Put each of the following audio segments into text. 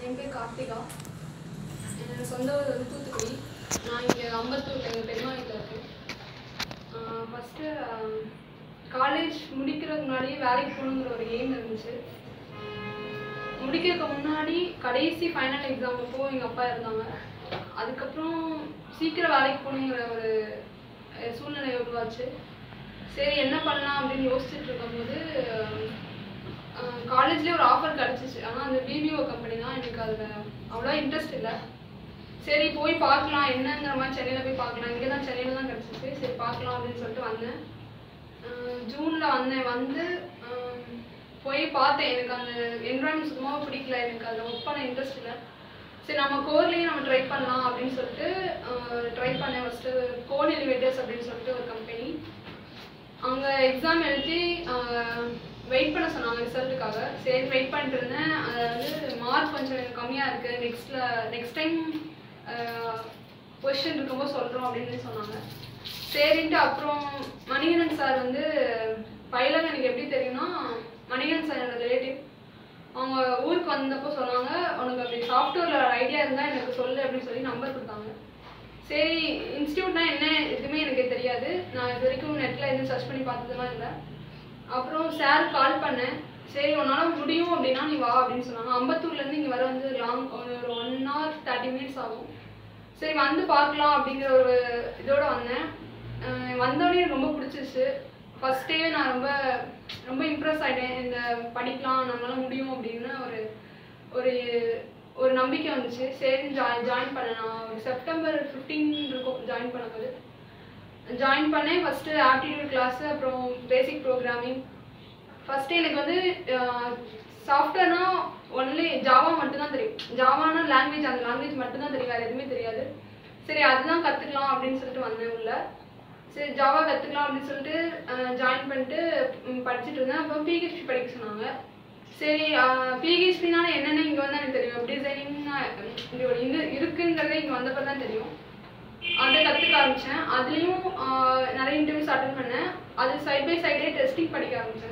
என் பேர் கார்த்திகா என்னோட சொந்த ஊர் வந்து தூத்துக்குடி நான் இங்கே அம்பத்தூர் எங்கள் பெரியம்மா வீட்டில் இருக்கேன் ஃபஸ்ட்டு காலேஜ் முடிக்கிறதுக்கு முன்னாடியே வேலைக்கு போகணுங்கிற ஒரு எய்ம் இருந்துச்சு முடிக்கிறதுக்கு முன்னாடி கடைசி ஃபைனல் எக்ஸாம் அப்போ எங்கள் அப்பா இருந்தாங்க அதுக்கப்புறம் சீக்கிரம் வேலைக்கு போகணுங்கிற ஒரு அஹ், சூழ்நிலை உருவாச்சு சரி என்ன பண்ணலாம் அப்படின்னு யோசிச்சுட்டு இருக்கும்போது காலேஜ்லேயே ஒரு ஆஃபர் கிடச்சிச்சு ஆனால் அந்த பிபிஓ கம்பெனி தான் எனக்கு அதில் அவ்வளோ இன்ட்ரெஸ்ட் இல்லை சரி போய் பார்க்கலாம் என்னங்கிற மாதிரி சென்னையில் போய் பார்க்கலாம் இங்கே தான் சென்னையில் தான் கிடச்சிச்சு சரி பார்க்கலாம் அப்படின்னு சொல்லிட்டு வந்தேன் ஜூனில் வந்தேன் வந்து ஆஹ், போய் பார்த்தேன் எனக்கு அந்த என்வரான்மெண்ட் சுத்தமாக பிடிக்கல எனக்கு அதில் ஒர்க் பண்ண இன்ட்ரெஸ்ட் இல்லை சரி நம்ம கோர்லேயே நம்ம ட்ரை பண்ணலாம் அப்படின்னு சொல்லிட்டு ட்ரை பண்ணேன் ஃபஸ்ட்டு கோன் எலிவேட்டர்ஸ் அப்படின்னு சொல்லிட்டு ஒரு கம்பெனி அங்கே எக்ஸாம் எழுதி வெயிட் பண்ண சொன்னாங்க ரிசல்ட்டுக்காக சரி வெயிட் பண்ணிட்டு இருந்தேன் அதில் வந்து மார்க் கொஞ்சம் கம்மியாக இருக்குது நெக்ஸ்ட்டில் நெக்ஸ்ட் டைம் பொசிஷன் இருக்கும்போது சொல்கிறோம் அப்படின்னு சொன்னாங்க சரின்ட்டு அப்புறம் மணிகண்டன் சார் வந்து பயிலங்க எனக்கு எப்படி தெரியும்னா மணிகண்டன் சார் என்னோட ரிலேட்டிவ் அவங்க ஊருக்கு வந்தப்போ சொன்னாங்க உனக்கு அப்படி சாஃப்ட்வேரில் ஐடியா இருந்தால் எனக்கு சொல்லு அப்படின்னு சொல்லி நம்பர் கொடுத்தாங்க சரி இன்ஸ்டியூட்னா என்ன எதுவுமே எனக்கு தெரியாது நான் இது வரைக்கும் நெட்டில் எதுவும் சர்ச் பண்ணி பார்த்ததுலாம் இல்லை அப்புறம் சார் கால் பண்ணேன் சரி உன்னால் முடியும் அப்படின்னா நீ வா அப்படின்னு சொன்னாங்க அம்பத்தூர்லேருந்து இங்கே வர வந்து லாங் ஒரு ஒன் ஹவர் தேர்ட்டி மினிட்ஸ் ஆகும் சரி வந்து பார்க்கலாம் அப்படிங்கிற ஒரு இதோட வந்தேன் அஹ் வந்தோடனே எனக்கு ரொம்ப பிடிச்சிருச்சு ஃபர்ஸ்ட் டே நான் ரொம்ப ரொம்ப இம்ப்ரெஸ் ஆகிட்டேன் இந்த படிக்கலாம் நம்மளால முடியும் அப்படின்னு ஒரு ஒரு ஒரு நம்பிக்கை வந்துச்சு சரி ஜாயின் ஜாயின் பண்ணேன் நான் ஒரு செப்டம்பர் ஃபிஃப்டீன் இருக்கும் ஜாயின் பண்ணும்போது ஜாயின் பண்ணேன் ஃபஸ்ட்டு ஆப்டிடியூட் கிளாஸு அப்புறம் பேசிக் ப்ரோக்ராமிங் ஃபஸ்ட்டு எனக்கு வந்து சாஃப்ட்வேர்னா ஒன்லி ஜாவா மட்டும்தான் தெரியும் ஜாவானா லாங்குவேஜ் அந்த லாங்குவேஜ் மட்டும்தான் தெரியும் வேறு எதுவுமே தெரியாது சரி அதுதான் கற்றுக்கலாம் அப்படின்னு சொல்லிட்டு வந்தேன் உள்ள சரி ஜாவா கற்றுக்கலாம் அப்படின்னு சொல்லிட்டு ஜாயின் பண்ணிட்டு ம், படிச்சுட்டு இருந்தேன் அப்புறம் பிஹெச்பி படிக்க சொன்னாங்க சரி பிஹெச்பினால என்னென்ன இங்கே வந்து எனக்கு தெரியும் வெப் டிசைனிங் இப்படி ஒரு இது இருக்குங்கிறதே இங்கே வந்தப்போ தான் தெரியும் அதை கற்றுக்க ஆரம்பித்தேன் அதுலேயும் நிறைய இன்டர்வியூஸ் அட்டன் பண்ணேன் அது சைட் பை சைடே டெஸ்டிங் படிக்க ஆரம்பித்தேன்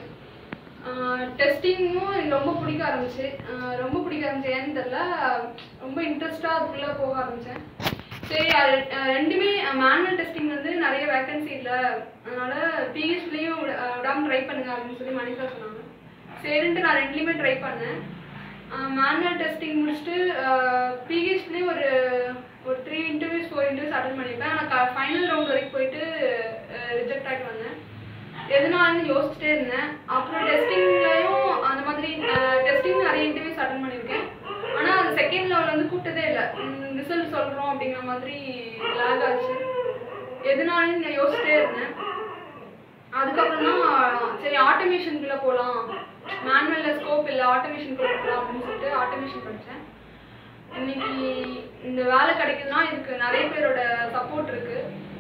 டெஸ்டிங்கும் எனக்கு ரொம்ப பிடிக்க ஆரம்பிச்சு ஆஹ் ரொம்ப பிடிக்க ஆரம்பிச்சு ஏன்னு தெரில ரொம்ப இன்ட்ரெஸ்டாக அதுக்குள்ளே போக ஆரம்பித்தேன் சரி அது அஹ் ரெண்டுமே மேனுவல் டெஸ்டிங் வந்து நிறைய வேகன்சி இல்லை அதனால பிஹெச்லேயும் விடாமல் ட்ரை பண்ணுங்க அப்படின்னு சொல்லி மணிஷா சொன்னாங்க சரின்ட்டு நான் ரெண்டுலேயுமே ட்ரை பண்ணேன் மேனுவல் டெஸ்டிங் முடிச்சுட்டு பிஹெச்லேயும் ஒரு ஒரு three interviews four interviews attend பண்ணியிருப்பேன் ஆனால் ஃபைனல் ரவுண்ட் வரைக்கும் போயிட்டு ரிஜெக்ட் ஆகிட்டு வந்தேன் எதனாலன்னு யோசிச்சுட்டே இருந்தேன் அப்புறம் டெஸ்டிங்லையும் அந்த மாதிரி டெஸ்டிங் நிறைய இன்டர்வியூஸ் அட்டன் பண்ணியிருக்கேன் ஆனால் அது செகண்ட் லெவல் வந்து கூப்பிட்டதே இல்லை ரிசல்ட் சொல்கிறோம் அப்படிங்கிற மாதிரி லேக் ஆச்சு எதனாலன்னு நான் யோசிச்சுட்டே இருந்தேன் அதுக்கப்புறம் தான் சரி ஆட்டோமேஷனுக்குள்ளே போகலாம் மேனுவலில் ஸ்கோப் இல்லை ஆட்டோமேஷனுக்குள்ளே போகலாம் அப்படின்னு சொல்லிட்டு ஆட்டோமேஷன் படித்தேன் இன்னைக்கு இந்த வேலை கிடைக்குதுன்னா இதுக்கு நிறைய பேரோட சப்போர்ட் இருக்கு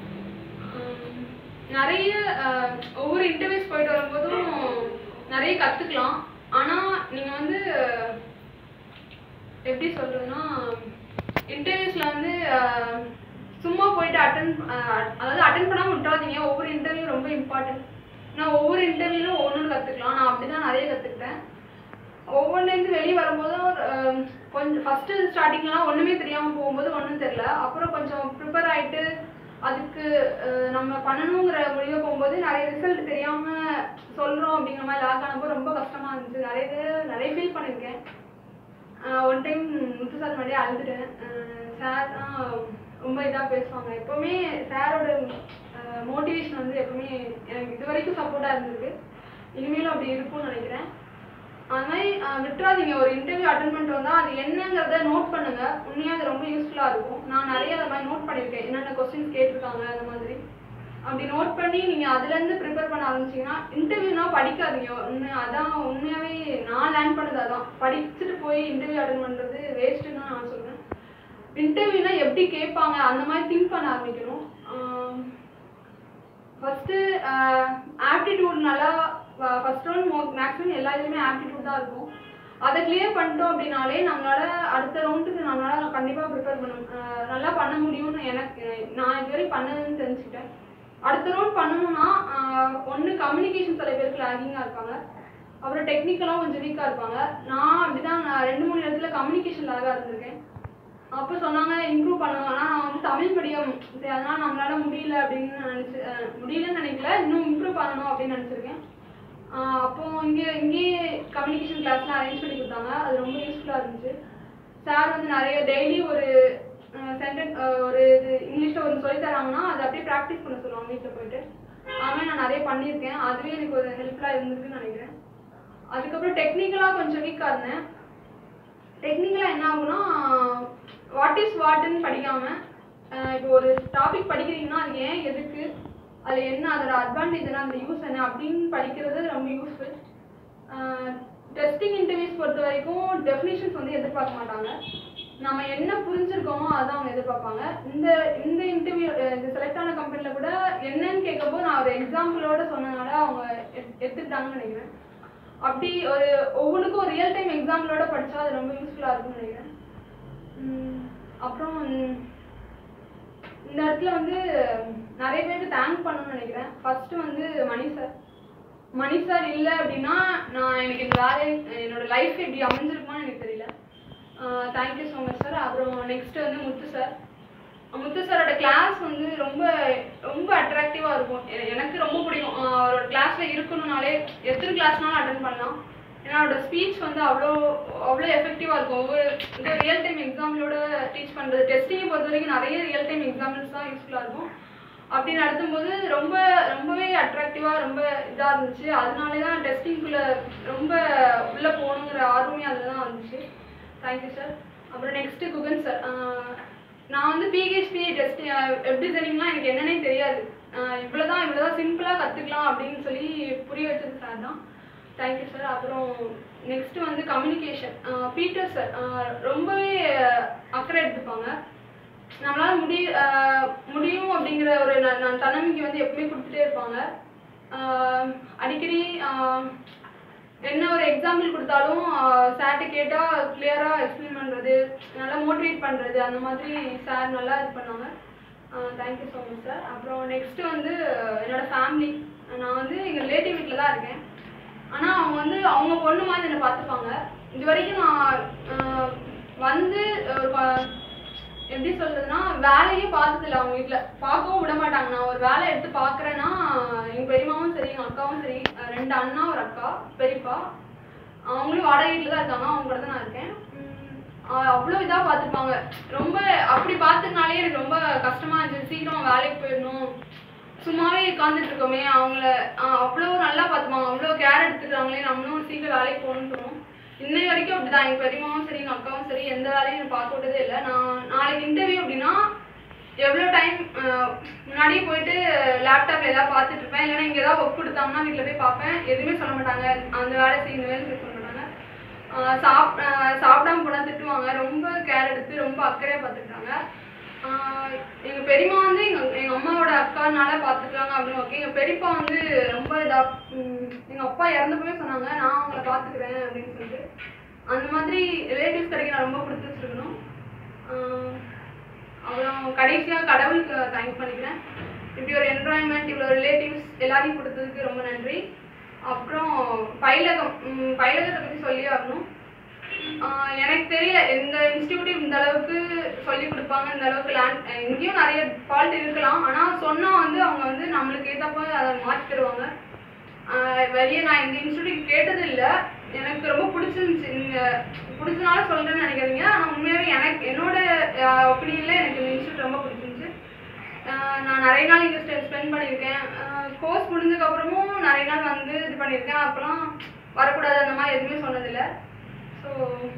உம் நிறைய அஹ், ஒவ்வொரு இன்டர்வியூஸ் போயிட்டு வரும்போதும் நிறைய கற்றுக்கலாம் ஆனால் நீங்கள் வந்து அஹ், எப்படி சொல்றதுன்னா இன்டர்வியூஸில் வந்து அஹ், சும்மா போயிட்டு அட்டன் அதாவது அட்டன் பண்ணாமல் விட்டுறாதீங்க ஒவ்வொரு இன்டர்வியூ ரொம்ப இம்பார்ட்டன்ட் நான் ஒவ்வொரு இன்டர்வியூலும் ஒவ்வொன்று கற்றுக்கலாம் நான் அப்படி தான் நிறைய கற்றுக்கிட்டேன் ஒவ்வொன்றுலேருந்து வெளியே வரும்போதும் அஹ், கொஞ்சம் ஃபஸ்ட்டு ஸ்டார்டிங்லாம் ஒன்றுமே தெரியாமல் போகும்போது ஒன்றும் தெரில அப்புறம் கொஞ்சம் ப்ரிப்பேர் ஆகிட்டு அதுக்கு அஹ், நம்ம பண்ணணுங்கிற முடிவை போகும்போது நிறைய ரிசல்ட் தெரியாமல் சொல்கிறோம் அப்படிங்கிற மாதிரி லாக் ஆனப்போ ரொம்ப கஷ்டமாக இருந்துச்சு நிறைய பேர் நிறைய ஃபீல் பண்ணியிருக்கேன் ஒன் டைம் முத்து சார் முன்னாடியே அழுதுட்டேன் சார் தான் ரொம்ப இதாக பேசுவாங்க எப்போவுமே சாரோட மோட்டிவேஷன் வந்து எப்பவுமே எனக்கு இது வரைக்கும் சப்போர்ட்டாக இருந்திருக்கு இனிமேலும் அப்படி இருக்கும்னு நினைக்கிறேன் அது மாதிரி அஹ், விட்டுறாதீங்க ஒரு இன்டர்வியூ அட்டன் பண்ணிட்டு வந்தால் அது என்னங்கிறத நோட் பண்ணுங்க உண்மையாக அது ரொம்ப யூஸ்ஃபுல்லாக இருக்கும் நான் நிறைய அதை மாதிரி நோட் பண்ணியிருக்கேன் என்னென்ன கொஸ்டின்ஸ் கேட்டிருக்காங்க அந்த மாதிரி அப்படி நோட் பண்ணி நீங்கள் அதுலேருந்து ப்ரிப்பேர் பண்ண ஆரம்பிச்சீங்கன்னா இன்டர்வியூனா படிக்காதீங்க உண்மை அதான் உண்மையாகவே நான் லேர்ன் பண்ணது அதான் படிச்சுட்டு போய் இன்டர்வியூ அட்டன் பண்ணுறது வேஸ்ட்டுன்னு தான் நான் சொல்கிறேன் இன்டர்வியூனா எப்படி கேட்பாங்க அந்த மாதிரி திங்க் பண்ண ஆரம்பிக்கணும் ஃபஸ்ட்டு ஆப்டிடியூட் நல்லா ஃபஸ்ட் ரவுண்ட் மேக்ஸிமம் எல்லா இதுலையுமே ஆப்டிடியூட் தான் இருக்கும் அதை கிளியர் பண்ணிட்டோம் அப்படின்னாலே நம்மளால அடுத்த ரவுண்டுக்கு நம்மளால கண்டிப்பாக ப்ரிப்பேர் பண்ண அஹ் நல்லா பண்ண முடியும்னு எனக்கு நான் இதுவரை பண்ணதுன்னு தெரிஞ்சுக்கிட்டேன் அடுத்த ரவுண்ட் பண்ணணும்னா ஒன்று கம்யூனிகேஷன் சில பேருக்கு லேகிங்காக இருப்பாங்க அப்புறம் டெக்னிக்கலாக கொஞ்சம் வீக்காக இருப்பாங்க நான் அப்படிதான் நான் ரெண்டு மூணு இடத்துல கம்யூனிகேஷன் லேகாக இருந்திருக்கேன் அப்போ சொன்னாங்க இம்ப்ரூவ் பண்ணலாம் ஆனால் நான் வந்து தமிழ் மீடியம் சரி அதனால் நம்மளால முடியல அப்படின்னு நினச்சி முடியலன்னு நினைக்கல இன்னும் இம்ப்ரூவ் பண்ணணும் அப்படின்னு நினச்சிருக்கேன் அப்போ இங்கே இங்கேயே கம்யூனிகேஷன் கிளாஸ்லாம் அரேஞ்ச் பண்ணி கொடுத்தாங்க அது ரொம்ப யூஸ்ஃபுல்லாக இருந்துச்சு சார் வந்து நிறைய டெய்லி ஒரு சென்டென்ஸ் ஒரு இது இங்கிலீஷில் ஒரு சொல்லி தராங்கன்னா அதை அப்படியே ப்ராக்டிஸ் பண்ண சொல்லுவாங்க வீட்டில் போயிட்டு அதுமாதிரி நான் நிறைய பண்ணியிருக்கேன் அதுவே எனக்கு ஒரு ஹெல்ப்ஃபுல்லாக இருந்திருக்குன்னு நினைக்கிறேன் அதுக்கப்புறம் டெக்னிக்கலாக கொஞ்சம் வீக்காக இருந்தேன் டெக்னிக்கலாக என்ன ஆகும்னா வாட் இஸ் வாட்னு படிக்காமல் இப்போ ஒரு டாபிக் படிக்கிறீங்கன்னா அது ஏன் எதுக்கு அது என்ன அதோட அட்வான்டேஜ் என்ன அந்த யூஸ் என்ன அப்படின்னு படிக்கிறது ரொம்ப யூஸ்ஃபுல் டெஸ்டிங் இன்டர்வியூஸ் பொறுத்த வரைக்கும் டெஃபினிஷன்ஸ் வந்து எதிர்பார்க்க மாட்டாங்க நம்ம என்ன புரிஞ்சிருக்கோமோ அதான் அவங்க எதிர்பார்ப்பாங்க இந்த இந்த இன்டர்வியூ இந்த செலக்ட் ஆன கம்பெனியில் கூட என்னன்னு கேட்கும்போது நான் ஒரு எக்ஸாம்பிளோட சொன்னனால அவங்க எத்- எடுத்துக்கிட்டாங்கன்னு நினைக்கிறேன் அப்படி ஒரு ஒவ்வொன்றுக்கும் ஒரு ரியல் டைம் எக்ஸாம்பிளோட படிச்சா அது ரொம்ப யூஸ்ஃபுல்லாக இருக்கும்னு நினைக்கிறேன் உம் அப்புறம் இந்த இடத்துல வந்து நிறைய பேருக்கு தேங்க் பண்ணணும்னு நினைக்கிறேன் ஃபர்ஸ்ட் வந்து மணி சார் மணி சார் இல்லை அப்படின்னா நான் எனக்கு இந்த வேலை என்னோட லைஃப் இப்படி அமைஞ்சிருக்குமான்னு எனக்கு தெரியல தேங்க்யூ ஸோ மச் சார் அப்புறம் நெக்ஸ்ட் வந்து முத்து சார் முத்து சாரோட கிளாஸ் வந்து ரொம்ப ரொம்ப அட்ராக்டிவாக இருக்கும் எ- எனக்கு ரொம்ப பிடிக்கும் ஆஹ் அவரோட கிளாஸில் இருக்கணும்னாலே எத்தனை கிளாஸ்னாலும் அட்டன் பண்ணலாம் ஏன்னா அவரோட ஸ்பீச் வந்து அவ்வளோ அவ்வளோ எஃபெக்டிவாக இருக்கும் ஒவ்வொரு இந்த ரியல் டைம் எக்ஸாம்பிளோட டீச் பண்ணுறது டெஸ்டிங்கை பொறுத்த வரைக்கும் நிறைய ரியல் டைம் எக்ஸாம்பிள்ஸ் தான் யூஸ்ஃபுல்லாக இருக்கும் அப்படி நடத்தும்போது ரொம்ப ரொம்பவே அட்ராக்டிவாக ரொம்ப இதாக இருந்துச்சு அதனாலே தான் டெஸ்டிங்குள்ளே ரொம்ப உள்ளே போகணுங்கிற ஆர்வமே அதில் தான் வந்துச்சு தேங்க்யூ சார் அப்புறம் நெக்ஸ்ட்டு குகன் சார் நான் வந்து பிஹெச்பி டெஸ்ட் வெப் டிசைனிங்லாம் எனக்கு என்னன்னே தெரியாது இவ்வளோ தான் இவ்வளோ தான் சிம்பிளாக கற்றுக்கலாம் அப்படின்னு சொல்லி புரிய வச்சது சார் தான் தேங்க்யூ சார் அப்புறம் நெக்ஸ்ட் வந்து கம்யூனிகேஷன் பீட்டர் சார் ரொம்பவே அக்கறை எடுத்துப்பாங்க நம்மளால முடி ஆஹ் முடியும் அப்படிங்கிற ஒரு ந- ந- தன்னம்பிக்கை வந்து எப்பவுமே கொடுத்துட்டே இருப்பாங்க ஆஹ் அடிக்கடி ஆஹ் என்ன ஒரு எக்ஸாம்பிள் கொடுத்தாலும் சார்ட்ட கேட்டால் கிளியராக எக்ஸ்பிளைன் பண்ணுறது நல்லா மோட்டிவேட் பண்ணுறது அந்த மாதிரி சார் நல்லா இது பண்ணாங்க தேங்க்யூ ஸோ மச் சார் அப்புறம் நெக்ஸ்ட் வந்து என்னோட ஃபேமிலி நான் வந்து எங்கள் ரிலேட்டிவ் வீட்டில் தான் இருக்கேன் ஆனால் அவங்க வந்து அவங்க பொண்ணு மாதிரி என்னை பார்த்துப்பாங்க இது வரைக்கும் நான் ஆஹ் வந்து ஒரு ப- எப்படி சொல்றதுன்னா வேலையே பார்த்ததில்ல அவங்க வீட்டில் பார்க்கவும் விட மாட்டாங்க நான் ஒரு வேலை எடுத்து பார்க்குறேன்னா எங்கள் பெரியம்மாவும் சரி எங்கள் அக்காவும் சரி அஹ் ரெண்டு அண்ணா ஒரு அக்கா பெரியப்பா அவங்களும் வாடகை வீட்டில் தான் இருக்காங்க அவங்க கூட தான் நான் இருக்கேன் உம் அஹ் அவ்வளோ இதாக பார்த்துப்பாங்க ரொம்ப அப்படி பார்த்ததுனாலே எனக்கு ரொம்ப கஷ்டமா இருந்துச்சு சீக்கிரம் வேலைக்கு போயிடணும் சும்மாவே உட்காந்துட்டு இருக்கோமே அவங்கள அஹ் அவ்வளோ நல்லா பார்த்துப்பாங்க அவ்வளோ கேர் எடுத்துக்கிறாங்களே நம்மளும் சீக்கிரம் வேலைக்கு போகணும்னு தோணும் இன்னை வரைக்கும் அப்படிதான் எங்க பெரியம்மாவும் சரி எங்க அக்காவும் சரி எந்த வேலையும் எனக்கு பார்க்க விட்டதே இல்லை நான் நாளைக்கு இன்டர்வியூ அப்படின்னா எவ்வளோ டைம் முன்னாடியே போயிட்டு லேப்டாப்ல ஏதாவது பார்த்துட்டு இருப்பேன் இல்லைன்னா இங்கே ஏதாவது ஒர்க் கொடுத்தாங்கன்னா வீட்டில் போய் பார்ப்பேன் எதுவுமே சொல்ல மாட்டாங்க அந்த வேலை செய்ய இந்த வேலை செய்ய சொல்ல மாட்டாங்க ஆஹ் சாப் ஆஹ் சாப்பிடாம போனால் திட்டுவாங்க ரொம்ப கேர் எடுத்து ரொம்ப அக்கறையாக பார்த்துக்கிட்டாங்க எங்க பெரியம்மா வந்து எங்க எங்க அம்மாவோட அக்கானால பார்த்துக்கிறாங்க அப்படின்னு ஓகே எங்க பெரியப்பா வந்து ரொம்ப இதா உம் எங்க அப்பா இறந்தப்பவே சொன்னாங்க நான் அவங்கள பார்த்துக்கிறேன் அப்படின்னு சொல்லிட்டு அந்த மாதிரி ரிலேட்டிவ்ஸ் கிடைக்க நான் ரொம்ப கொடுத்து வச்சிருக்கணும் ஆஹ் அப்புறம் கடைசியா கடவுளுக்கு தேங்க் பண்ணிக்கிறேன் இப்படி ஒரு என்வாயன்மெண்ட் இவ்வளோ ரிலேட்டிவ்ஸ் எல்லாரையும் கொடுத்ததுக்கு ரொம்ப நன்றி அப்புறம் பயிலகம் உம் பயிலகத்தை பற்றி சொல்லி ஆகணும் ஆஹ் எனக்கு தெரியல எந்த இன்ஸ்டியூட் இந்த அளவுக்கு சொல்லி கொடுப்பாங்க இந்த அளவுக்கு லேண்ட் எங்கேயும் நிறைய ஃபால்ட் இருக்கலாம் ஆனால் சொன்னா வந்து அவங்க வந்து நம்மளுக்கு ஏற்றப்ப அதை மாற்றி தருவாங்க ஆஹ் வெளியே நான் இந்த இன்ஸ்டியூட் கேட்டது இல்லை எனக்கு ரொம்ப பிடிச்சிருந்துச்சு நீங்க பிடிச்சனால சொல்றேன்னு நினைக்காதீங்க ஆனால் உண்மையாகவே எனக்கு என்னோட ஒப்பீனியனில் எனக்கு இந்த இன்ஸ்டியூட் ரொம்ப பிடிச்சிருந்துச்சு ஆஹ் நான் நிறைய நாள் இங்கே ஸ்பெண்ட் பண்ணியிருக்கேன் கோர்ஸ் முடிஞ்சதுக்கப்புறமும் நிறைய நாள் வந்து இது பண்ணியிருக்கேன் அப்போலாம் வரக்கூடாது அந்த மாதிரி எதுவுமே சொன்னதில்லை ஸோ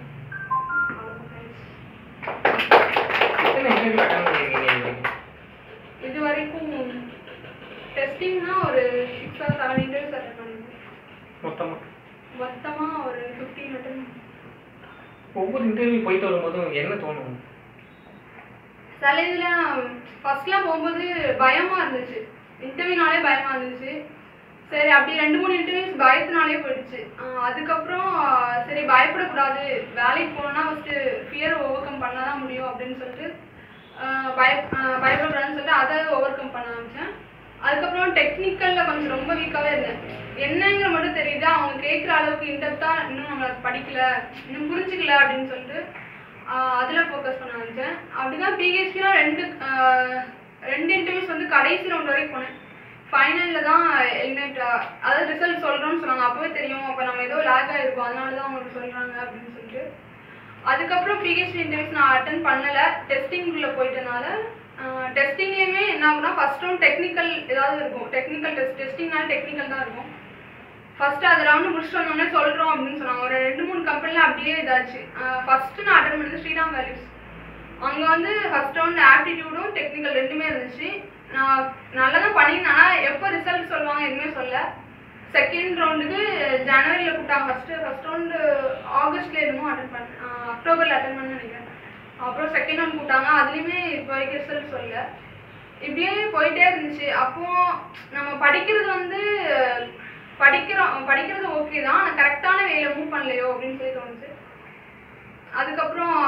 எத்தனை இன்டர்வியூ அட்டன் பண்ணியிருக்கீங்க இது வரைக்கும்? இது வரைக்கும் டெஸ்டிங்னா ஒரு six or seven interviews attend பண்ணியிருக்கேன் மொத்தமா மொத்தமாக ஒரு ஃபிஃப்டீன் அட்டன் ஒவ்வொரு இன்டர்வியூ போயிட்டு வரும்போதும் என்ன தோணும் சில இதில் ஃபர்ஸ்ட்லாம் போகும்போது பயமாக இருந்துச்சு இன்டர்வியூனாலே பயமாக இருந்துச்சு சரி அப்படி ரெண்டு மூணு இன்டர்வியூஸ் பயத்தினாலே போயிடுச்சு ஆஹ் அதுக்கப்புறம் சரி பயப்படக்கூடாது வேலைக்கு போகணுன்னா ஃபஸ்ட்டு ஃபியர் ஓவர் கம் பண்ண தான் முடியும் அப்படின்னு சொல்லிட்டு ஆஹ் பய ஆஹ் பயப்படக்கூடாதுன்னு சொல்லிட்டு அதை ஓவர் கம் பண்ண ஆரம்பித்தேன் அதுக்கப்புறம் டெக்னிக்கலில் கொஞ்சம் ரொம்ப வீக்காகவே இருந்தேன் என்னங்கிற மட்டும் தெரியுது அவங்க கேட்குற அளவுக்கு இன்டெப்தா இன்னும் நம்ம படிக்கல இன்னும் புரிஞ்சுக்கல அப்படின்னு சொல்லிட்டு ஆஹ் அதுல ஃபோக்கஸ் பண்ண ஆரம்பிச்சேன் அப்படிதான் பிஹெச்டிலாம் ரெண்டு ஆஹ் ரெண்டு இன்டர்வியூஸ் வந்து கடைசி ரவுண்ட் வரைக்கும் போனேன் ஃபைனலில் தான் எலிமினேட் அதாவது ரிசல்ட் சொல்கிறோம்னு சொன்னாங்க அப்போவே தெரியும் அப்போ நம்ம ஏதோ லேக் ஆகிருக்கும் அதனால தான் அவங்களுக்கு சொல்கிறாங்க அப்படின்னு சொல்லிட்டு அதுக்கப்புறம் பிஹெச்டி இன்டர்வியூஸ் நான் அட்டன் பண்ணலை டெஸ்டிங்குள்ளே போயிட்டனால டெஸ்டிங்லேயுமே என்ன ஆகுனா ஃபர்ஸ்ட் ரவுண்ட் டெக்னிக்கல் ஏதாவது இருக்கும் டெக்னிக்கல் டெஸ்ட் டெஸ்டிங்னால டெக்னிக்கல் தான் இருக்கும் ஃபர்ஸ்ட் அது ரவுண்டு முடிச்சுட்டு வந்தோடனே சொல்கிறோம் அப்படின்னு சொன்னாங்க ஒரு ரெண்டு மூணு கம்பெனியில் அப்படியே இதாச்சு ஃபர்ஸ்ட் நான் அட்டன் பண்ணது ஸ்ரீராம் வேல்யூஸ் அங்கே வந்து ஃபர்ஸ்ட் ரவுண்ட் ஆப்டிடியூடும் டெக்னிக்கல் ரெண்டுமே இருந்துச்சு நான் நல்லா தான் பண்ணியிருந்தேன் ஆனால் எப்போ ரிசல்ட் சொல்லுவாங்க எதுவுமே சொல்ல செகண்ட் ரவுண்டுக்கு ஜனவரியில் கூப்பிட்டாங்க ஃபஸ்ட்டு ஃபர்ஸ்ட் ரவுண்டு ஆகஸ்ட்ல என்னமோ அட்டன் பண்ணேன் அக்டோபரில் அட்டன் பண்ண நினைக்கிறேன் அப்புறம் செகண்ட் ரவுண்ட் கூப்பிட்டாங்க அதுலேயுமே இப்போ வரைக்கும் ரிசல்ட் சொல்லல இப்படியே போயிட்டே இருந்துச்சு அப்போ நம்ம படிக்கிறது வந்து படிக்கிறோம் படிக்கிறது ஓகே தான் ஆனால் கரெக்டான வேலை மூவ் பண்ணலையோ அப்படின்னு சொல்லி தோணுச்சு அதுக்கப்புறம்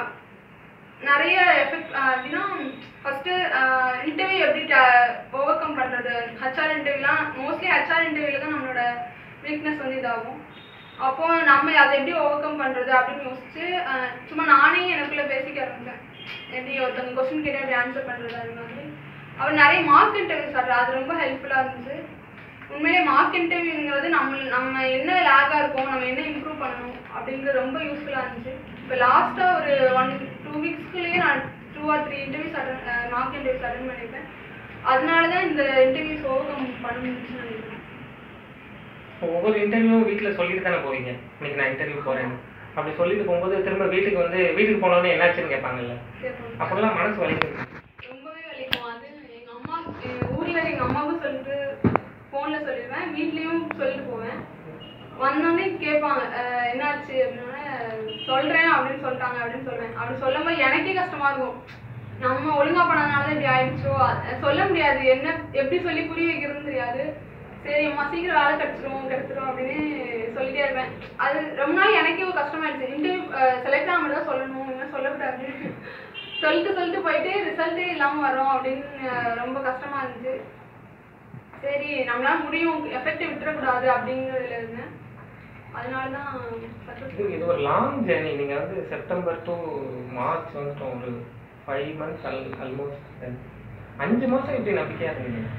நிறைய எஃபெக்ட் அப்படின்னா ஃபஸ்ட்டு இன்டர்வியூ எப்படி ஓவர் கம் பண்ணுறது ஹச்ஆர் இன்டர்வியூலாம் மோஸ்ட்லி ஹச்ஆர் இன்டர்வியூவில் தான் நம்மளோட வீக்னஸ் வந்து இதாகும் அப்போ நம்ம அதை எப்படி ஓவர் கம் பண்ணுறது அப்படின்னு யோசிச்சு அஹ், சும்மா நானே எனக்குள்ளே பேசிக்க ஆரம்பிச்சேன் எப்படி ஒருத்தவங்க கொஸ்டின் கேட்டால் எப்படி ஆன்சர் பண்ணுறது அது மாதிரி அவர் நிறைய மார்க் இன்டர்வியூஸ் ஆடுறாரு அது ரொம்ப ஹெல்ப்ஃபுல்லாக இருந்துச்சு உண்மையிலே மார்க் இன்டர்வியூங்கிறது நம்ம நம்ம என்ன லேக்காக இருக்கோம் நம்ம என்ன இம்ப்ரூவ் பண்ணணும் அப்படிங்கிறது ரொம்ப யூஸ்ஃபுல்லாக இருந்துச்சு இப்போ லாஸ்ட்டாக ஒரு ஒன் டூ வீக்ஸ்க்குள்ளேயே நான் two or three interviews attend mark interviews attend பண்ணியிருப்பேன் அதனால தான் இந்த இன்டர்வியூஸ் ஓவர் கம் பண்ண முடிஞ்சுன்னு நினைக்கிறேன் இப்போ ஒவ்வொரு இன்டர்வியூவும் வீட்டில் சொல்லிட்டு தானே போவீங்க இன்னைக்கு நான் இன்டர்வியூ போகிறேன் அப்படி சொல்லிட்டு போகும்போது திரும்ப வீட்டுக்கு வந்து வீட்டுக்கு போனோடனே என்னாச்சுன்னு கேட்பாங்கல்ல கேட்போம் அப்போல்லாம் மனசு வலிக்குது ரொம்பவே வலிக்கும் அது எங்க அம்மா எங்க ஊர்ல எங்க அம்மாவுக்கும் சொல்லிட்டு போன்ல சொல்லிடுவேன் வீட்லயும் சொல்லிட்டு போவேன் வந்தோடனே கேட்பாங்க அஹ் என்னாச்சு அப்படின்னா சொல்றேன் அப்படின்னு சொல்லிட்டாங்க அப்படின்னு சொல்றேன் அப்படி சொல்லும்போது எனக்கே கஷ்டமா இருக்கும் நம்ம ஒழுங்கா பண்ணதுனால தான் இப்படி ஆயிடுச்சோ அ- சொல்ல முடியாது என்ன எப்படி சொல்லி புரிய வைக்கிறதுன்னு தெரியாது சரி அம்மா சீக்கிரம் வேலை கிடைச்சிரும் கிடைச்சிரும் அப்படின்னு சொல்லிட்டே இருப்பேன் அது ரொம்ப நாள் எனக்கே ஒரு கஷ்டமாயிடுச்சு இன்டர்வியூ செலக்ட் ஆகாம தான் சொல்லணும் இனிமேல் சொல்லக்கூடாது சொல்லிட்டு சொல்லிட்டு போயிட்டு ரிசல்ட்டே இல்லாமல் வரோம் அப்படின்னு அஹ், ரொம்ப கஷ்டமா இருந்துச்சு சரி நம்மளால முடியும் எஃபெக்ட் விட்டுறக்கூடாது அப்படிங்கிறதுல இருந்தேன் அதனால தான் இது இது ஒரு லாங் ஜேர்னி நீங்கள் வந்து செப்டம்பர் டு மார்ச் வந்துட்டோம் ஒரு ஃபைவ் மந்த்ஸ் அல் ஆல்மோஸ்ட் அஞ்சு மாதம் இப்படி நம்பிக்கையாக இருந்தீங்க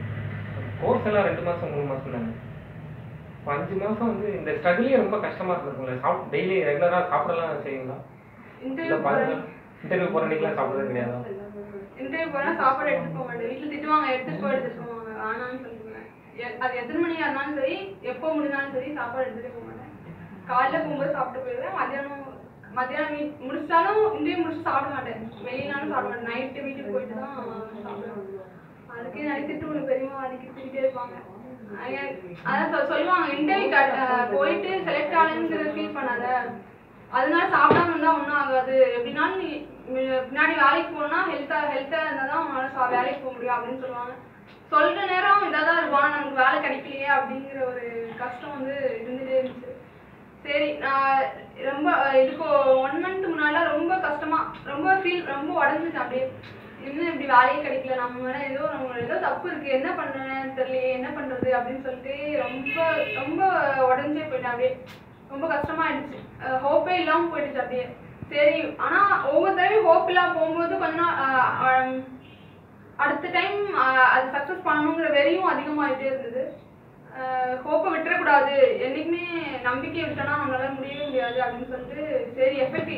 கோர்ஸ் எல்லாம் ரெண்டு மாதம் மூணு மாதம் தானே இப்போ அஞ்சு மாதம் வந்து இந்த ஸ்ட்ரகிளே ரொம்ப கஷ்டமாக இருந்திருக்கும்ல சாப் டெய்லி ரெகுலராக சாப்பிடலாம் செய்வீங்களா இல்லை இன்டர்வியூ பாருங்க இன்டர்வியூ போகிற அன்றைக்கெலாம் சாப்பிட்றது கிடையாதா இன்டர்வியூ போனா சாப்பாடு எடுத்துட்டு போக மாட்டேன் வீட்டில் திட்டுவாங்க எடுத்துட்டு போ எடுத்துட்டு போவாங்க வேணாம்னு சொல்லுவேன் எ- அது எத்தனை மணியா இருந்தாலும் சரி எப்போ முடிஞ்சாலும் சரி சாப்பாடு எடுத்துட்டு போக மாட்டேன் காலைல போகும்போது சாப்பிட்டு போயிடுவேன் மத்தியானம் மத்தியானம் வீ முடிச்சிட்டாலும் இன்டர்வியூ முடிச்சு சாப்பிட மாட்டேன் வெளியினாலும் சாப்பிட மாட்டேன் நைட்டு வீட்டுக்கு போயிட்டு தான் சாப்பிடுவேன் அதுக்கு நிறைய திட்டு விழு பெரியமா அன்னைக்கு திட்டிகிட்டே இருப்பாங்க அஹ் அதான் சொ- சொல்லுவாங்க இன்டர்வியூ போயிட்டு செலக்ட் ஆகலங்கிறத ஃபீல் பண்ணாத அதனால சாப்பிடாம இருந்தா ஒன்றும் ஆகாது எப்படினாலும் நீ மி- பின்னாடி வேலைக்கு போனா ஹெல்த்தா ஹெல்த்தா இருந்தா தான் உன்னால சா- வேலைக்கு போக முடியும் அப்படின்னு சொல்லுவாங்க சொல்ற நேரம் இதாக தான் இருக்கும் ஆனா நமக்கு வேலை கிடைக்கலையே அப்படிங்கிற ஒரு கஷ்டம் வந்து இருந்துட்டே இருந்துச்சு சரி நான் ரொம்ப அஹ், இதுக்கு ஒன் மந்த் முன்னால ரொம்ப கஷ்டமா ரொம்ப ஃபீல் ரொம்ப உடஞ்சிச்சு அப்படியே இன்னும் இப்படி வேலையே கிடைக்கல நம்ம மேல ஏதோ நம்ம ஏதோ தப்பு இருக்கு என்ன பண்றேன்னு தெரியலையே என்ன பண்றது அப்படின்னு சொல்லிட்டு ரொம்ப ரொம்ப உடஞ்சே போயிட்டேன் அப்படியே ரொம்ப கஷ்டமாயிடுச்சு ஹோப்பே இல்லாம போயிடுச்சு அப்படியே சரி ஆனா ஒவ்வொரு தடவையும் ஹோப் இல்லாம போகும்போது கொஞ்ச நாள் அஹ், அஹ், அடுத்த டைம் அது சக்ஸஸ் பண்ணணுங்கிற வெறியும் அதிகமாயிட்டே இருந்தது ஹோப்பை விட்டுறக்கூடாது என்னைக்குமே நம்பிக்கை விட்டோம்னா நம்மளால முடியவே முடியாது அப்படின்னு சொல்லிட்டு சரி எஃபெக்ட்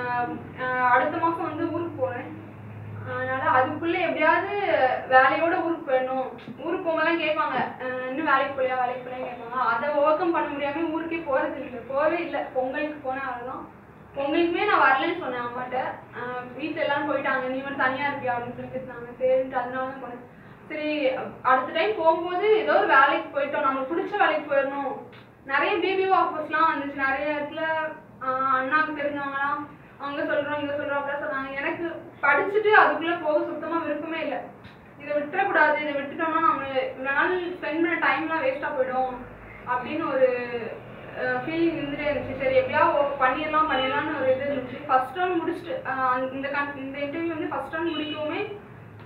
அடுத்த மாசம் வந்து ஊருக்கு போறேன் அதனால அதுக்குள்ள எப்படியாவது வேலையோட ஊருக்கு போயிடணும் ஊருக்கு போகும்போதெல்லாம் கேட்பாங்க அஹ் இன்னும் வேலைக்கு போலியா வேலைக்கு போலியா கேட்பாங்க அதை ஓவர் கம் பண்ண முடியாம ஊருக்கே போறது இல்லை போகவே இல்லை பொங்கலுக்கு போனேன் அதுதான் பொங்கலுக்குமே நான் வரலன்னு சொன்னேன் அம்மாட்ட அஹ் வீட்ல எல்லாரும் போயிட்டாங்க நீ மட்டும் தனியா இருப்பியா அப்படின்னு சொல்லி பேசினாங்க சரின்ட்டு அதனால தான் போனேன் சரி அடுத்த டைம் போகும்போது ஏதோ ஒரு வேலைக்கு போயிட்டோம் நமக்கு பிடிச்ச வேலைக்கு போயிடணும் நிறைய பிபிஓ ஆஃபர்ஸ்லாம் வந்துச்சு நிறைய இடத்துல ஆஹ் அண்ணாக்கு தெரிஞ்சவங்கலாம் அங்க சொல்றோம் இங்க சொல்றோம் அப்படிலாம் சொன்னாங்க எனக்கு படிச்சுட்டு அதுக்குள்ள போக சுத்தமா விருப்பமே இல்லை இதை விட்டுறக்கூடாது இதை விட்டுட்டோம்னா நம்ம இவ்வளோ நாள் ஸ்பெண்ட் பண்ண டைம்லாம் வேஸ்ட்டாக போயிடும் அப்படின்னு ஒரு ஃபீலிங் இருந்துட்டே இருந்துச்சு சரி எப்படியாவது ஓ- பண்ணிடலாம் பண்ணிடலாம்னு ஒரு இது இருந்துச்சு ஃபர்ஸ்ட் ரவுண்ட் முடிச்சுட்டு ஆஹ் அந்த- இந்த கன் இந்த இன்டர்வியூ வந்து ஃபர்ஸ்ட் ரவுண்ட் முடிக்கவுமே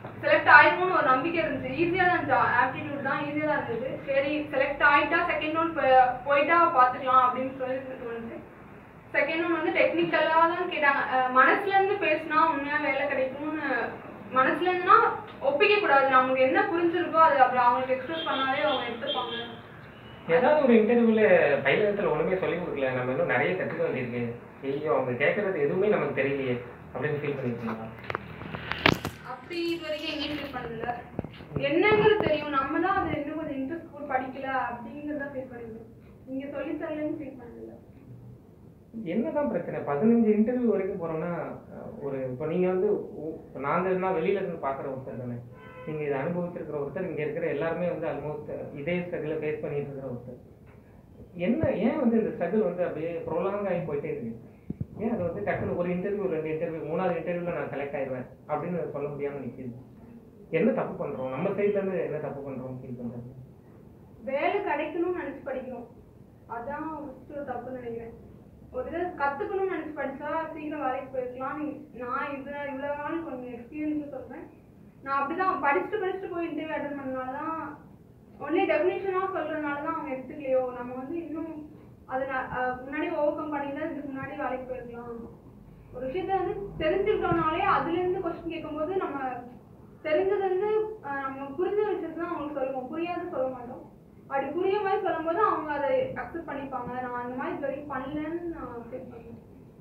செலக்ட் ஆயிருக்கும்னு ஒரு நம்பிக்கை இருந்துச்சு ஈஸியாக தான் இருந்துச்சு ஆப்டிடியூட் தான் ஈஸியாக தான் இருந்தது சரி செலக்ட் ஆயிட்டா செகண்ட் ரவுண்ட் போயிட்டா பார்த்துக்கலாம் அப்படின்னு சொல்லி தோணுச்சு செகண்ட் ஒன் வந்து டெக்னிக்கலாக தான் கேட்டாங்க அஹ் மனசுல இருந்து பேசினா உண்மையா வேலை கிடைக்கும்னு மனசுல இருந்துனா ஒப்பிக்க கூடாது நமக்கு என்ன புரிஞ்சிருக்கோ அது அப்புறம் அவங்களுக்கு எக்ஸ்பிரஸ் பண்ணாலே அவங்க எடுத்துப்பாங்க ஏதாவது ஒரு இன்டர்வியூல பயிலகத்துல ஒண்ணுமே சொல்லி கொடுக்கல நம்ம இன்னும் நிறைய கத்துக்க வேண்டியிருக்கு ஐயோ அவங்க கேட்கறது எதுவுமே நமக்கு தெரியலையே அப்படின்னு ஃபீல் பண்ணிருக்கீங்களா அப்படி இது வரைக்கும் எங்கேயும் ஃபீல் பண்ணல என்னங்கிறது தெரியும் நம்ம தான் அதை இன்னும் கொஞ்சம் இன்ட்ரெஸ்ட் போட்டு படிக்கல அப்படிங்கிறத ஃபீல் பண்ணிருக்கோம் நீங்க சொல்லி தரலன்னு ஃபீல் பண்ணல என்னதான் பிரச்சனை பதினஞ்சு இன்டர்வியூ வரைக்கும் போறோம்னா அஹ், ஒரு இப்போ நீங்க வந்து உ- இப்ப நாங்க இருந்தா வெளியில இருந்து பாக்குற ஒருத்தர் தானே நீங்க இதை அனுபவிச்சிருக்கிற ஒருத்தர் இங்க இருக்கிற எல்லாருமே வந்து ஆல்மோஸ்ட் இதே ஸ்ட்ரகிள ஃபேஸ் பண்ணிட்டு இருக்கிற ஒருத்தர் என்ன ஏன் வந்து இந்த ஸ்ட்ரகிள் வந்து அப்படியே ப்ரொலாங் ஆகி போயிட்டே இருக்கு ஏன் அது வந்து டக்குனு ஒரு இன்டர்வியூ ரெண்டு இன்டர்வியூ மூணாவது இன்டர்வியூல நான் செலக்ட் ஆயிடுவேன் அப்படின்னு சொல்ல முடியாம நிக்குது என்ன தப்பு பண்றோம் நம்ம சைட்ல இருந்து என்ன தப்பு பண்றோம் ஃபீல் பண்றது வேலை கிடைக்கணும்னு நினைச்சு படிக்கணும் அதான் first ஒரு தப்புன்னு நினைக்கிறேன் ஒரு இதை கத்துக்கணும்னு நினைச்சு படிச்சா சீக்கிரம் வேலைக்கு போயிருக்கலாம் நீ- நான் இதுல இவ்வளவு நாள் கொஞ்சம் எக்ஸ்பீரியன்ஸ் சொல்றேன் நான் அப்படிதான் படிச்சுட்டு படிச்சுட்டு போய் இன்டர்வியூ அட்டன் பண்ணனால தான் ஒன்லி டெஃபினேஷனா சொல்றதுனால தான் அவங்க எடுத்துக்கலையோ நம்ம வந்து இன்னும் அதை நான், அஹ், முன்னாடி ஓவர் கம் பண்ணியிருந்தா இதுக்கு முன்னாடி வேலைக்கு போயிருக்கலாம் ஒரு விஷயத்த வந்து தெரிஞ்சுக்கிட்டோம்னாலே அதுல இருந்து கொஸ்டின் கேட்கும்போது நம்ம தெரிஞ்சது வந்து அஹ், நம்ம புரிஞ்ச விஷயத்தை தான் அவங்களுக்கு சொல்லுவோம் புரியாது சொல்ல மாட்டோம் அப்படி புரிய மாதிரி சொல்லும்போது அவங்க அதை அக்செப்ட் பண்ணிப்பாங்க நான் அந்த மாதிரி இது வரைக்கும் பண்ணலன்னு நான் ஃபீல் பண்ணுவேன்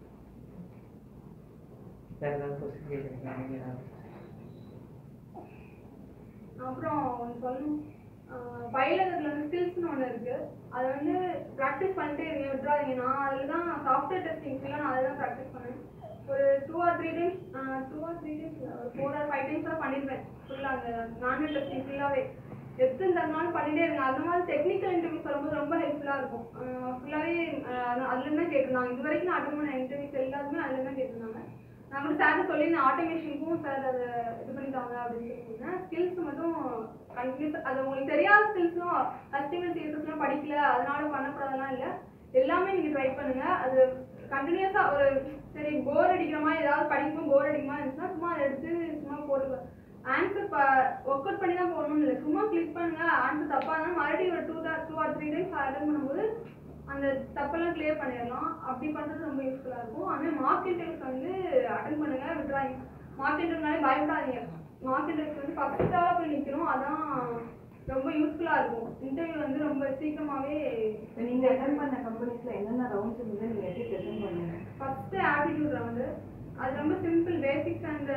வேற ஏதாவது கொஸ்டின் கேட்குறீங்களா நீங்க ஏதாவது? அப்புறம் ஒன்று சொல்லணும் பயிலகத்தில் வந்து ஸ்கில்ஸ்னு ஒன்று இருக்கு அதை வந்து ப்ராக்டிஸ் பண்ணிட்டே இருங்க விட்றாதீங்க நான் அதில் தான் சாஃப்ட்வேர் டெஸ்டிங்ஸ்லாம் நான் அதில் தான் ப்ராக்டிஸ் பண்ணேன் ஒரு two or three times two or three times ஒரு ஃபோர் ஆர் ஃபைவ் டைம்ஸ் தான் பண்ணியிருப்பேன் ஃபுல்லாக அந்த மேனுவல் டெஸ்டிங் ஃபுல்லாகவே எத்தனை தரனாலும் பண்ணிட்டே இருங்க அந்த மாதிரி டெக்னிக்கல் இன்டர்வியூஸ் வரும்போது ரொம்ப ஹெல்ப்ஃபுல்லாக இருக்கும் ஃபுல்லாகவே அதுலேருந்து தான் கேட்டிருந்தாங்க இது வரைக்கும் நான் அட்டன் பண்ண இன்டர்வியூஸ் எல்லாருமே அதில் தான் கேட்டிருந்தாங்க நான் கூட சார் சொல்லி நான் ஆட்டோமேஷனுக்கும் சார் அதை இது பண்ணிட்டாங்க அப்படின்னு சொல்லியிருந்தேன் ஸ்கில்ஸ் மட்டும் கண்டினியூஸ் அது உங்களுக்கு தெரியாத ஸ்கில்ஸும் HTML சிஎஸ்எஸ்லாம் படிக்கல அதனால பண்ணக்கூடாதெல்லாம் இல்லை எல்லாமே நீங்கள் ட்ரை பண்ணுங்க அது கண்டினியூஸாக ஒரு சரி போர் அடிக்கிற மாதிரி ஏதாவது படிக்கும் போர் அடிக்கிற மாதிரி இருந்துச்சுன்னா சும்மா அதை எடுத்து சும்மா போட்டு ஆன்சர் ஒர்க் அவுட் பண்ணி தான் போடணும்னு இல்லை சும்மா கிளிக் பண்ணுங்க ஆன்சர் தப்பாக இருந்தாலும் மறுபடியும் ஒரு two two or three times attend பண்ணும்போது அந்த தப்பெல்லாம் கிளியர் பண்ணிடலாம் அப்படி பண்ணுறது ரொம்ப யூஸ்ஃபுல்லாக இருக்கும் அதே மார்க் இன்டர்வியூஸ் வந்து அட்டன் பண்ணுங்க விட்றாதீங்க மார்க் இன்டர்வியூனாலே பயப்படாதீங்க மார்க் இன்டர்வியூஸ் வந்து ஃபஸ்ட்டாக போய் நிற்கணும் அதான் ரொம்ப யூஸ்ஃபுல்லாக இருக்கும் இன்டர்வியூ வந்து ரொம்ப சீக்கிரமாகவே இப்ப நீங்க அட்டன் பண்ண கம்பெனிஸ்ல என்னென்ன ரவுண்ட்ஸ் இருந்து நீங்க எப்படி ப்ரெசென்ட் பண்ணீங்க ஃபஸ்ட்டு ஆப்டிடியூட் ரவுண்டு அது ரொம்ப simple basics and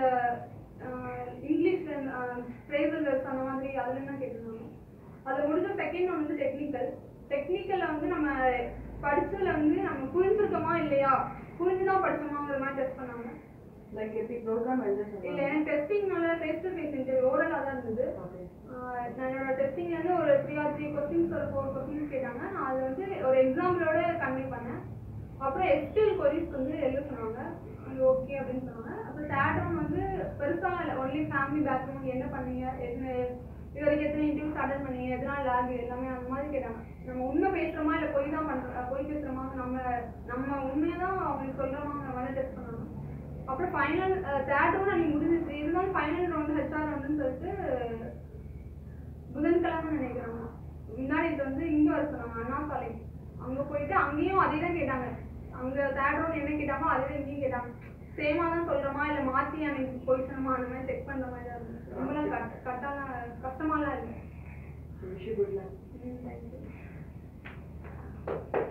English phrasal words அந்த மாதிரி அதுல தான் கேட்டிருந்தாங்க அதில் முடிஞ்ச செகண்ட் ஒன் வந்து டெக்னிக்கல் டெக்னிக்கலில் வந்து நம்ம படிச்சதுல வந்து நம்ம புரிஞ்சிருக்கோமா இல்லையா புரிஞ்சு தான் படிச்சோமாங்கிற மாதிரி டெஸ்ட் பண்ணாங்க லைக் எப்படி ப்ரோக்ராம் எழுத இல்லை சொன்னாங்க எனக்கு டெஸ்டிங்னால ஃபேஸ் டு ஃபேஸ் இன்டர்வியூ ஓரலாக தான் இருந்தது Okay. ஆஹ் நான் என்னோட டெஸ்டிங்ல இருந்து ஒரு த்ரீ ஆர் த்ரீ கொஸ்டின்ஸ் ஒரு ஃபோர் கொஸ்டின்ஸ் கேட்டாங்க நான் அதை வந்து ஒரு எக்ஸாம்பிளோட கன்வே பண்ணேன் அப்புறம் எஸ்டிஎல் கொரிஸ் வந்து எழுத சொன்னாங்க அது ஓகே அப்படின்னு சொன்னாங்க அப்புறம் தேர்ட் வந்து பெருசாக இல்லை ஒன்லி ஃபேமிலி பேக்ரவுண்ட் என்ன பண்ணீங்க என்ன இது வரைக்கும் எத்தனை இன்டர்வியூஸ் அட்டன் பண்ணீங்க எதனால லேக் எல்லாமே அந்த மாதிரி கேட்டாங்க நம்ம உண்மை பேசுகிறோமா இல்லை பொய் தான் பண்ணுறோம் பொய் பேசுகிறோமா நம்ம நம்ம உண்மையை தான் அவங்களுக்கு சொல்கிறோமாங்கிற மாதிரி டெஸ்ட் பண்ணாங்க அப்புறம் ஃபைனல் தேர்ட் ரவுண்ட் அன்னைக்கு முடிஞ்சிச்சு இருந்தாலும் ஃபைனல் ரவுண்டு ஹெச்ஆர் ரவுண்டுன்னு சொல்லிட்டு புதன்கிழமை நினைக்கிறாங்க முன்னாடி இது வந்து இங்க வர சொன்னாங்க அண்ணா சாலை அங்க போயிட்டு அங்கேயும் அதே தான் கேட்டாங்க அங்க தேர்ட் ரவுண்ட் என்ன கேட்டாமோ அதே தான் இங்கேயும் கேட்டாங்க சேமா தான் சொல்றோமா இல்ல மாத்தி அன்னைக்கு போய் சொன்னோமா அந்த மாதிரி செக் பண்ற மாதிரி தான் இருந்துச்சு ரொம்பலாம் கட் கட்டான கஷ்டமாலாம் இல்லை விஷயம் குட் ம், thank you.